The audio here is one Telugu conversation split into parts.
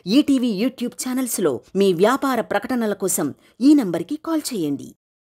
ఈటీవీ యూట్యూబ్ ఛానల్స్లో మీ వ్యాపార ప్రకటనల కోసం ఈ నంబర్కి కాల్ చేయండి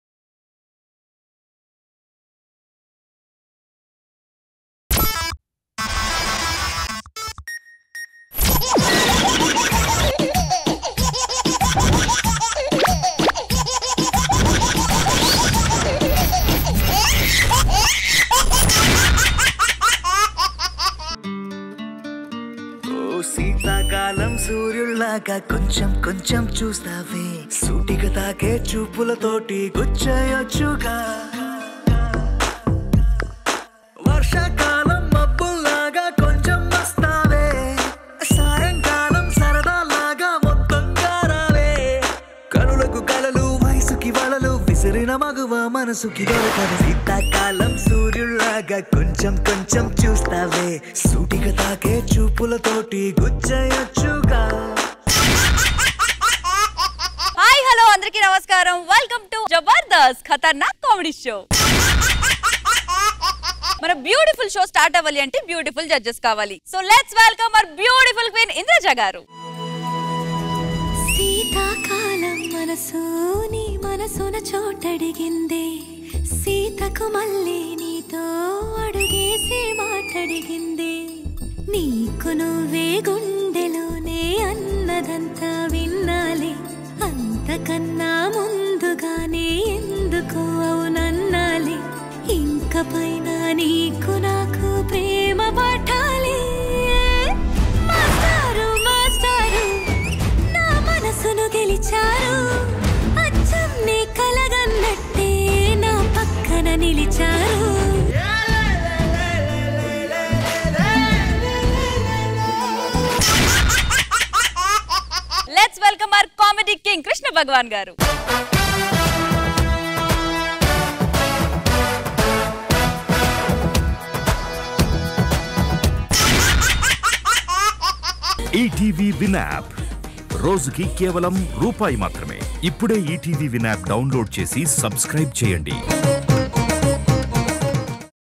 ఓ శీతాకాలం సూర్యుల్లాగా కొంచెం కొంచెం చూస్తావే సూటిగా తాకే చూపులతోటి గుచ్చయొచ్చుగా వర్షాకాలం మబ్బుల్లాగా కొంచెం వస్తావే సాయంకాలం సరదాలాగా మొత్తంగా రావే కనులకు కలలు వయసుకి వలలు విసిరిన మగువ మనసుకి దొరకదు శీతాకాలం సూర్యుల్లాగా కొంచెం కొంచెం చూస్తావే సూటిగా తాకే చూపులతోటి గుచ్చయొచ్చుగా హాయ్ హలో అందరికీ నమస్కారం welcome to Jabardasth Khatarnak comedy show మన బ్యూటిఫుల్ షో స్టార్ట్ అవ్వాలి అంటే బ్యూటిఫుల్ జడ్జెస్ కావాలి so let's welcome our beautiful queen Indraja garu శీతాకాలం మనసు నీ మనసున చోటడిగిందే సీతకు మళ్ళీ నీతో అడుగేసి మాటడిగిందే నీకు నువ్వే గుండెలోనే అన్నదంతా విన్నాలే అంతకన్నా ముందుగానే ఎందుకు అవునన్నాలే ఇంక పైన నీకు నాకు ప్రేమ పట్టాలి మాస్టారు మాస్టారు నా మనసును గెలిచారు అచ్చం నీ కలగన్నట్టే నా పక్కన నిలిచారు let's welcome our comedy king Krishna Bhagavan garu ETV win app రోజుకి కేవలం రూపాయి మాత్రమే ఇప్పుడే ఈటీవీ విన్ యాప్ డౌన్లోడ్ చేసి సబ్స్క్రైబ్ చేయండి